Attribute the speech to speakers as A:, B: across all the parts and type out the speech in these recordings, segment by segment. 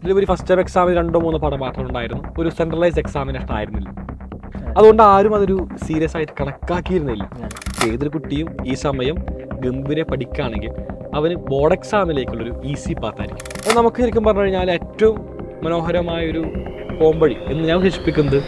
A: ഇതിലുപരി first time എക്സാമിന് രണ്ടോ മൂന്നോ പാഠം മാത്രം ഉണ്ടായിരുന്നു ഒരു സെൻട്രലൈസ് എക്സാമിനേഷൻ ആയിരുന്നില്ല അതുകൊണ്ട് ആരും അതൊരു സീരിയസ് ആയിട്ട് കണക്കാക്കിയിരുന്നില്ല ഏതൊരു കുട്ടിയും ഈ സമയം ഗംഭീരെ പഠിക്കുകയാണെങ്കിൽ അവന് ബോർഡ് എക്സാമിലേക്കുള്ളൊരു ഈസി പാത്തായിരിക്കും അത് നമുക്ക് ശരിക്കും പറഞ്ഞു കഴിഞ്ഞാൽ ഏറ്റവും മനോഹരമായ ഒരു പോംവഴി എന്ന് ഞാൻ വിശേഷിപ്പിക്കുന്നത്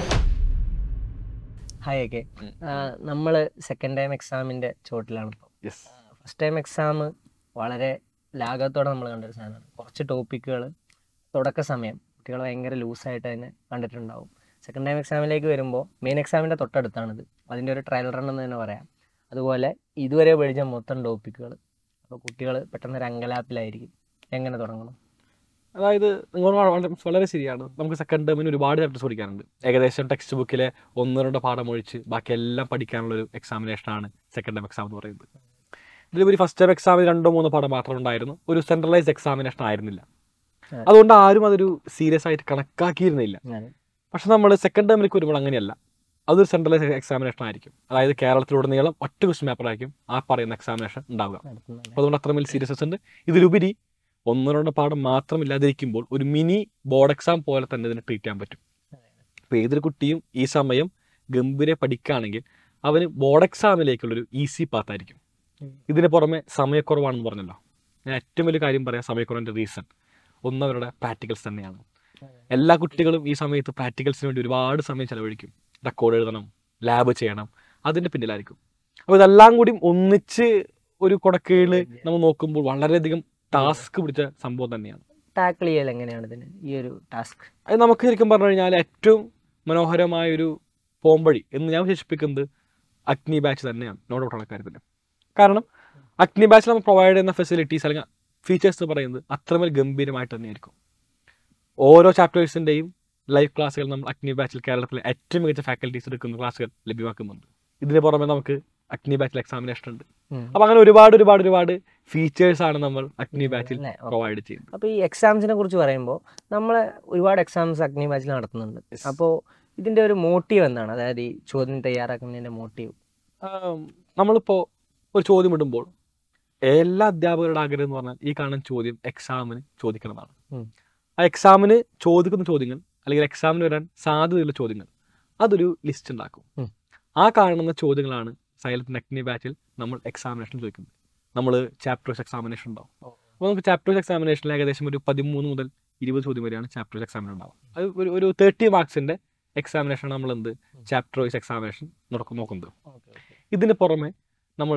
B: ഹായ് ഒക്കെ നമ്മൾ സെക്കൻഡ് ടൈം എക്സാമിൻ്റെ ചോട്ടിലാണ് ഇപ്പോൾ
A: യെസ്
B: ഫസ്റ്റ് ടൈം എക്സാം വളരെ ലാഘവത്തോടെ നമ്മൾ കണ്ടൊരു സാധനമാണ് കുറച്ച് ടോപ്പിക്കുകൾ തുടക്ക സമയം കുട്ടികൾ ഭയങ്കര ലൂസായിട്ട് തന്നെ കണ്ടിട്ടുണ്ടാവും സെക്കൻഡ് ടൈം എക്സാമിലേക്ക് വരുമ്പോൾ മെയിൻ എക്സാമിൻ്റെ തൊട്ടടുത്താണിത് അതിൻ്റെ ഒരു ട്രയൽ റൺ എന്ന് തന്നെ പറയാം അതുപോലെ ഇതുവരെ പഠിച്ച മൊത്തം ടോപ്പിക്കുകൾ അപ്പോൾ കുട്ടികൾ പെട്ടെന്ന് ഒരു അങ്കലാപ്പിലായിരിക്കും എങ്ങനെ തുടങ്ങണം
A: അതായത് നിങ്ങൾ വളരെ വളരെ ശരിയാണ് നമുക്ക് സെക്കൻഡ് ടേമിന് ഒരുപാട് ചാപ്റ്റേഴ്സ് പഠിക്കാനുണ്ട് ഏകദേശം ടെക്സ്റ്റ് ബുക്കിലെ ഒന്ന് രണ്ട് പാഠം ഒഴിച്ച് ബാക്കി എല്ലാം പഠിക്കാനുള്ള ഒരു എക്സാമിനേഷനാണ് സെക്കൻഡ് ടൈം എക്സാം എന്ന് പറയുന്നത് ഇതിലുപരി ഫസ്റ്റ് ടൈം എക്സാമിന് രണ്ടോ മൂന്നോ പാഠം മാത്രം ഉണ്ടായിരുന്നു ഒരു സെൻട്രലൈസ് എക്സാമിനേഷൻ ആയിരുന്നില്ല
B: അതെ.
A: അതുകൊണ്ട് ആരും അതൊരു സീരിയസ് ആയിട്ട് കണക്കാക്കിയിരുന്നില്ല
B: ഞാൻ
A: പക്ഷെ നമ്മൾ സെക്കൻഡ് ടേമിലേക്ക് വരുമ്പോൾ അങ്ങനെയല്ല അതൊരു സെൻട്രലൈസ് എക്സാമിനേഷൻ ആയിരിക്കും അതായത് കേരളത്തിലുടനീളം ഒറ്റ ക്വസ്റ്റ്യൻ പേപ്പർ ആയിരിക്കും ആ പറയുന്ന എക്സാമിനേഷൻ ഉണ്ടാവുക
B: നടത്തുന്നത്
A: അപ്പോൾ അതുകൊണ്ട് അത്രമേൽ സീരിയസ്നെസ് ഉണ്ട് ഇതിലുപരി ഒന്നോ രണ്ടോ പാഠം മാത്രമില്ലാതിരിക്കുമ്പോൾ ഒരു മിനി ബോർഡ് എക്സാം പോലെ തന്നെ ഇതിനെ ട്രീറ്റ് ചെയ്യാൻ പറ്റും അപ്പോൾ ഏതൊരു കുട്ടിയും ഈ സമയം ഗംഭീരെ പഠിക്കുകയാണെങ്കിൽ അവന് ബോർഡ് എക്സാമിലേക്കുള്ളൊരു ഈസി പാത്തായിരിക്കും
B: ഉം.
A: ഇതിന് പുറമെ സമയക്കുറവാണെന്ന് പറഞ്ഞല്ലോ ഞാൻ ഏറ്റവും വലിയ കാര്യം പറയാം സമയക്കുറവിൻ്റെ റീസൺ ഒന്ന് അവരുടെ പ്രാക്ടിക്കൽസ് തന്നെയാണ് എല്ലാ കുട്ടികളും ഈ സമയത്ത് പ്രാക്ടിക്കൽസിന് വേണ്ടി ഒരുപാട് സമയം ചെലവഴിക്കും റെക്കോർഡ് എഴുതണം ലാബ് ചെയ്യണം അതിൻ്റെ പിന്നിലായിരിക്കും അപ്പോൾ ഇതെല്ലാം കൂടി ഒന്നിച്ച് ഒരു കുടക്കീഴിൽ നമ്മൾ നോക്കുമ്പോൾ വളരെയധികം ടാസ്ക് പിടിച്ച സംഭവം തന്നെയാണ്
B: ടാക്കിൾ ചെയ്യൽ എങ്ങനെയാണ് ഇതിന് ഈ ഒരു ടാസ്ക്
A: അത് നമുക്ക് ശരിക്കും പറഞ്ഞു കഴിഞ്ഞാൽ ഏറ്റവും മനോഹരമായ ഒരു പോംവഴി എന്ന് ഞാൻ വിശേഷിപ്പിക്കുന്നത് അഗ്നി ബാച്ച് തന്നെയാണ് നോ ഡൗട്ടുള്ള കാര്യത്തിൽ കാരണം അഗ്നി ബാച്ചിൽ നമ്മൾ പ്രൊവൈഡ് ചെയ്യുന്ന ഫെസിലിറ്റീസ് അല്ലെങ്കിൽ ഫീച്ചേഴ്സ് എന്ന് പറയുന്നത് അത്രമേൽ ഗംഭീരമായിട്ട് തന്നെയായിരിക്കും ഓരോ ചാപ്റ്റേഴ്സിൻ്റെയും ലൈവ് ക്ലാസ്സുകൾ നമ്മൾ അഗ്നി ബാച്ചിൽ കേരളത്തിലെ ഏറ്റവും മികച്ച ഫാക്കൽറ്റീസ് എടുക്കുന്ന ക്ലാസ്സുകൾ ലഭ്യമാക്കുന്നുണ്ട് ഇതിന് പുറമെ നമുക്ക് അഗ്നി ബാച്ചിൽ എക്സാമിനേഷൻ ഉണ്ട് അപ്പോൾ അങ്ങനെ ഒരുപാട് ഒരുപാട് ഒരുപാട് ഫീച്ചേഴ്സ് ആണ് നമ്മൾ അഗ്നി ബാച്ചിൽ
B: അല്ലേ? ഓക്കേ.
A: പ്രൊവൈഡ് ചെയ്യുന്നത്
B: അപ്പോൾ ഈ എക്സാംസിനെ കുറിച്ച് പറയുമ്പോൾ നമ്മൾ ഒരുപാട് എക്സാംസ് അഗ്നി ബാച്ചിൽ നടത്തുന്നുണ്ട്
A: Yes.
B: അപ്പോൾ ഇതിന്റെ ഒരു മോട്ടീവ് എന്താണ് അതായത് ഈ ചോദ്യം തയ്യാറാക്കുന്നതിന്റെ മോട്ടീവ്
A: ആം, നമ്മളിപ്പോൾ ഒരു ചോദ്യം ഇടുമ്പോൾ എല്ലാ അധ്യാപകരുടെ ആഗ്രഹം എന്ന് പറഞ്ഞാൽ ഈ കാണുന്ന ചോദ്യം എക്സാമിന് ചോദിക്കണമെന്നാണ്
B: ഉം.
A: ആ എക്സാമിന് ചോദിക്കുന്ന ചോദ്യങ്ങൾ അല്ലെങ്കിൽ എക്സാമിന് വരാൻ സാധ്യതയുള്ള ചോദ്യങ്ങൾ അതൊരു ലിസ്റ്റ് ഉണ്ടാക്കും
B: ഉം.
A: ആ കാണുന്ന ചോദ്യങ്ങളാണ് സൈലന്റ് അഗ്നി ബാച്ചിൽ നമ്മൾ എക്സാമിനേഷൻ ചോദിക്കുന്നത് നമ്മൾ ചാപ്റ്റേഴ്സ് എക്സാമിനേഷൻ ഉണ്ടാവും അപ്പോൾ നമുക്ക് ചാപ്റ്റേഴ്സ് എക്സാമിനേഷനിൽ ഏകദേശം ഒരു പതിമൂന്ന് മുതൽ ഇരുപത് ചോദ്യം വരെയാണ് ചാപ്റ്റേഴ്സ് എക്സാമിന് ഉണ്ടാവും അത് ഒരു ഒരു തേർട്ടി മാർക്സിൻ്റെ എക്സാമിനേഷൻ നമ്മൾ എന്ത് ചാപ്റ്റർ വൈസ് എക്സാമിനേഷൻ നടക്കും നോക്കുന്നത് ഇതിന് പുറമെ നമ്മൾ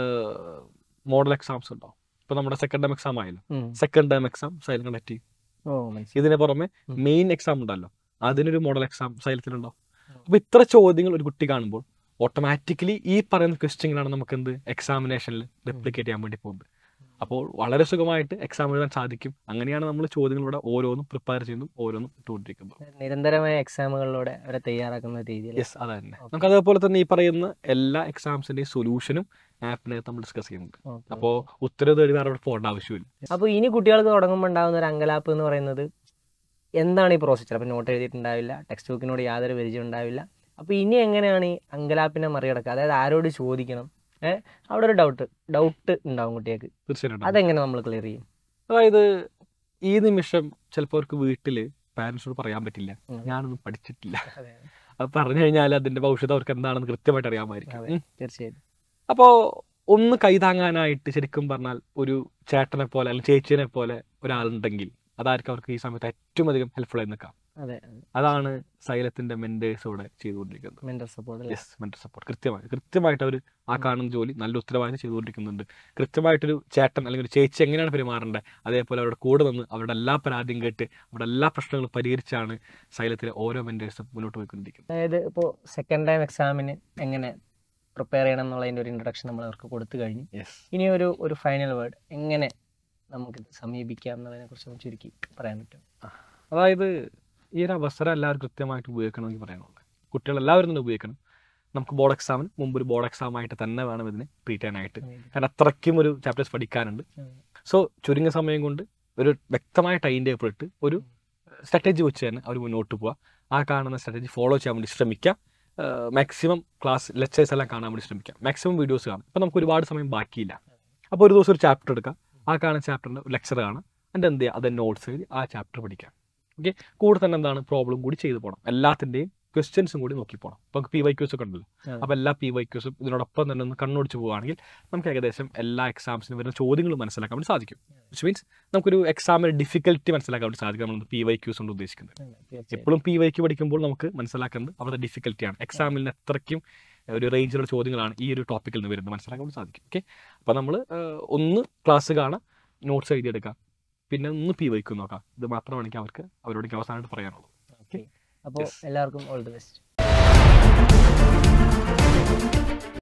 A: മോഡൽ എക്സാംസ് ഉണ്ടാവും ഇപ്പോൾ നമ്മുടെ സെക്കൻഡ് ടൈം എക്സാം ആയല്ലോ second time exam silent conduct ചെയ്യും
B: ഓ മനസ്സിലായി
A: ഇതിന് പുറമെ
B: ഉം.
A: മെയിൻ എക്സാം ഉണ്ടല്ലോ അതിനൊരു മോഡൽ എക്സാം സൈലത്തിലുണ്ടാവും അപ്പോൾ ഇത്ര ചോദ്യങ്ങൾ ഒരു കുട്ടി കാണുമ്പോൾ ഓട്ടോമാറ്റിക്കലി ഈ പറയുന്ന ക്വസ്റ്റ്യങ്ങളാണ് നമുക്ക് എന്ത് എക്സാമിനേഷനിൽ റെപ്ലിക്കേറ്റ് ചെയ്യാൻ വേണ്ടി പോകുന്നത് അപ്പോൾ വളരെ സുഖമായിട്ട് എക്സാം എഴുതാൻ സാധിക്കും അങ്ങനെയാണ് നമ്മൾ ചോദ്യങ്ങളിലൂടെ ഓരോന്നും പ്രിപ്പയർ ചെയ്യുന്നതും ഓരോന്നും ഇട്ടുകൊണ്ടിരിക്കുന്നത്
B: നിരന്തരമായ എക്സാമുകളിലൂടെ അവരെ തയ്യാറാക്കുന്ന രീതിയിൽ
A: യെസ് അത് തന്നെ നമുക്ക് അതേപോലെ തന്നെ ഈ പറയുന്ന എല്ലാ എക്സാംസിൻ്റെയും സൊല്യൂഷനും ആപ്പിനകത്ത് നമ്മൾ ഡിസ്കസ് ചെയ്യുന്നുണ്ട് അപ്പോൾ ഉത്തരവ് തേടി വേറെ അവിടെ പോകേണ്ട ആവശ്യമില്ല
B: അപ്പോൾ ഇനി കുട്ടികൾക്ക് തുടങ്ങുമ്പോൾ ഉണ്ടാകുന്ന ഒരു അങ്കലാപ്പ് എന്ന് പറയുന്നത് എന്താണ് ഈ പ്രോസസ്സർ അപ്പോൾ നോട്ട് എഴുതിയിട്ടുണ്ടാവില്ല ടെക്സ്റ്റ് ബുക്കിനോട് യാതൊരു പരിചയം ഉണ്ടാവില്ല അപ്പോൾ ഇനി എങ്ങനെയാണ് ഈ അങ്കലാപ്പിനെ മറികടക്കുക അതായത് ആരോട് ചോദിക്കണം ഏഹ് അവിടെ ഒരു ഡൗട്ട് ഡൗട്ട് ഉണ്ടാവും കുട്ടികൾക്ക്
A: തീർച്ചയായിട്ടും ഉണ്ടാവും.
B: അതെങ്ങനെ നമ്മൾ ക്ലിയർ ചെയ്യും
A: അതായത് ഈ നിമിഷം ചിലപ്പോൾ അവർക്ക് വീട്ടിൽ പാരൻസിനോട് പറയാൻ പറ്റില്ല
B: ഉം.
A: ഞാനൊന്നും പഠിച്ചിട്ടില്ല അത് പറഞ്ഞു കഴിഞ്ഞാൽ അതിന്റെ ഭവിഷ്യത്ത് അവർക്ക് എന്താണെന്ന് കൃത്യമായിട്ട് അറിയാമായിരിക്കും
B: അതെ.
A: ഉം.
B: തീർച്ചയായിട്ടും
A: അപ്പോൾ ഒന്ന് കൈതാങ്ങാനായിട്ട് ശരിക്കും പറഞ്ഞാൽ ഒരു ചേട്ടനെ പോലെ അല്ലെങ്കിൽ ചേച്ചിനെ പോലെ ഒരാളുണ്ടെങ്കിൽ അതായിരിക്കും അവർക്ക് ഈ സമയത്ത് ഏറ്റവും അധികം ഹെൽപ്ഫുൾ ആയി നിൽക്കാം
B: അതെ
A: അതാണ് സൈലത്തിന്റെ മെന്റേഴ്സ് ഇവിടെ ചെയ്തുകൊണ്ടിരിക്കുന്നത്
B: mentor support
A: yes mentor support കൃത്യമായി കൃത്യമായിട്ട് അവർ ആ കാണുന്ന ജോലി നല്ല ഉത്തരവാദിത്തം ചെയ്തുകൊണ്ടിരിക്കുന്നുണ്ട് കൃത്യമായിട്ടൊരു ചേട്ടൻ അല്ലെങ്കിൽ ഒരു ചേച്ചി എങ്ങനെയാണ് പെരുമാറേണ്ടത് അതേപോലെ അവരുടെ കൂടെ നിന്ന് അവരുടെ എല്ലാ പരാതിയും കേട്ട് അവരുടെ എല്ലാ പ്രശ്നങ്ങളും പരിഹരിച്ചാണ് സൈലത്തിലെ ഓരോ മെന്റേഴ്സും മുന്നോട്ട് പോയിക്കൊണ്ടിരിക്കുന്നത്
B: അതായത് ഇപ്പോൾ സെക്കൻഡ് ടൈം എക്സാമിന് എങ്ങനെ പ്രിപ്പയർ ചെയ്യണം എന്നുള്ളതിൻ്റെ ഒരു ഇൻട്രഡക്ഷൻ നമ്മൾ അവർക്ക് കൊടുത്തു കഴിഞ്ഞു
A: യെസ്
B: ഇനി ഒരു ഒരു ഫൈനൽ വേർഡ് എങ്ങനെ നമുക്ക് സമീപിക്കാം എന്നുള്ളതിനെ കുറിച്ച് ഒന്ന് ചുരുക്കി പറയാൻ പറ്റും
A: അതായത് ഈ ഒരു അവസരം എല്ലാവരും കൃത്യമായിട്ട് ഉപയോഗിക്കണമെങ്കിൽ പറയാനുള്ളത് കുട്ടികൾ എല്ലാവരും തന്നെ ഉപയോഗിക്കണം നമുക്ക് ബോർഡ് എക്സാമിന് മുമ്പ് ഒരു ബോർഡ് എക്സാം ആയിട്ട് തന്നെ വേണം ഇതിനെ ട്രീറ്റ് ചെയ്യാനായിട്ട് കാരണം അത്രയ്ക്കും ഒരു ചാപ്റ്റേഴ്സ് പഠിക്കാനുണ്ട് സോ ചുരുങ്ങിയ സമയം കൊണ്ട് ഒരു വ്യക്തമായ ടൈം ടേബിൾ ഇട്ട് ഒരു സ്ട്രാറ്റജി വെച്ച് തന്നെ അവർ മുന്നോട്ട് പോവുക ആ കാണുന്ന സ്ട്രാറ്റജി ഫോളോ ചെയ്യാൻ വേണ്ടി ശ്രമിക്കുക മാക്സിമം ക്ലാസ് ലെക്ചേഴ്സ് എല്ലാം കാണാൻ വേണ്ടി ശ്രമിക്കുക മാക്സിമം വീഡിയോസ് കാണും ഇപ്പം നമുക്ക് ഒരുപാട് സമയം ബാക്കിയില്ല അപ്പോൾ ഒരു ദിവസം ഒരു ചാപ്റ്റർ എടുക്കാം ആ കാണുന്ന ചാപ്റ്ററിൻ്റെ ലെക്ചർ കാണാം എന്നിട്ട് എന്ത് ചെയ്യുക അത് നോട്ട്സ് എഴുതി ആ ചാപ്റ്റർ പഠിക്കാം ഓക്കെ കൂടെ തന്നെ എന്താണ് പ്രോബ്ലം കൂടി ചെയ്തു പോകണം എല്ലാത്തിൻ്റെയും ക്വസ്റ്റ്യൻസും കൂടി നോക്കി പോകണം ഇപ്പോൾ പി വൈ ക്യൂസ് ഒക്കെ ഉണ്ടല്ലോ
B: അതെ.
A: അപ്പോൾ എല്ലാ പി വൈ ക്യൂസും ഇതിനോടൊപ്പം തന്നെ ഒന്ന് കണ്ണോടിച്ച് പോവുകയാണെങ്കിൽ നമുക്ക് ഏകദേശം എല്ലാ എക്സാംസിനും വരുന്ന ചോദ്യങ്ങൾ മനസ്സിലാക്കാൻ വേണ്ടി സാധിക്കും വിച്ച് മീൻസ് നമുക്കൊരു എക്സാമിന് ഡിഫിക്കൽറ്റി മനസ്സിലാക്കാൻ വേണ്ടി സാധിക്കും നമ്മൾ പി വൈ ക്യൂസ് കൊണ്ട് ഉദ്ദേശിക്കുന്നത്
B: തീർച്ചയായും
A: എപ്പോഴും പി വൈക്ക് പഠിക്കുമ്പോൾ നമുക്ക് മനസ്സിലാക്കുന്നത് അവിടുത്തെ ഡിഫിക്കൽറ്റിയാണ് എക്സാമിൽ നിന്ന് എത്രയ്ക്കും ഒരു റേഞ്ചിലുള്ള ചോദ്യങ്ങളാണ് ഈ ഒരു ടോപ്പിക്കിൽ നിന്ന് വരുന്നത് മനസ്സിലാക്കാൻ വേണ്ടി സാധിക്കും ഓക്കെ അപ്പോൾ നമ്മൾ ഒന്ന് ക്ലാസ് കാണാം നോട്ട്സ് എഴുതിയെടുക്കാം പിന്നെ ഒന്ന് പി വൈക്ക് നോക്കാം ഇത് മാത്രമാണ് എനിക്ക് അവർക്ക് അവരോട് എനിക്ക് അവസാനമായിട്ട് പറയാനുള്ളൂ
B: അപ്പോൾ എല്ലാവർക്കും ഓൾ ദി ബെസ്റ്റ്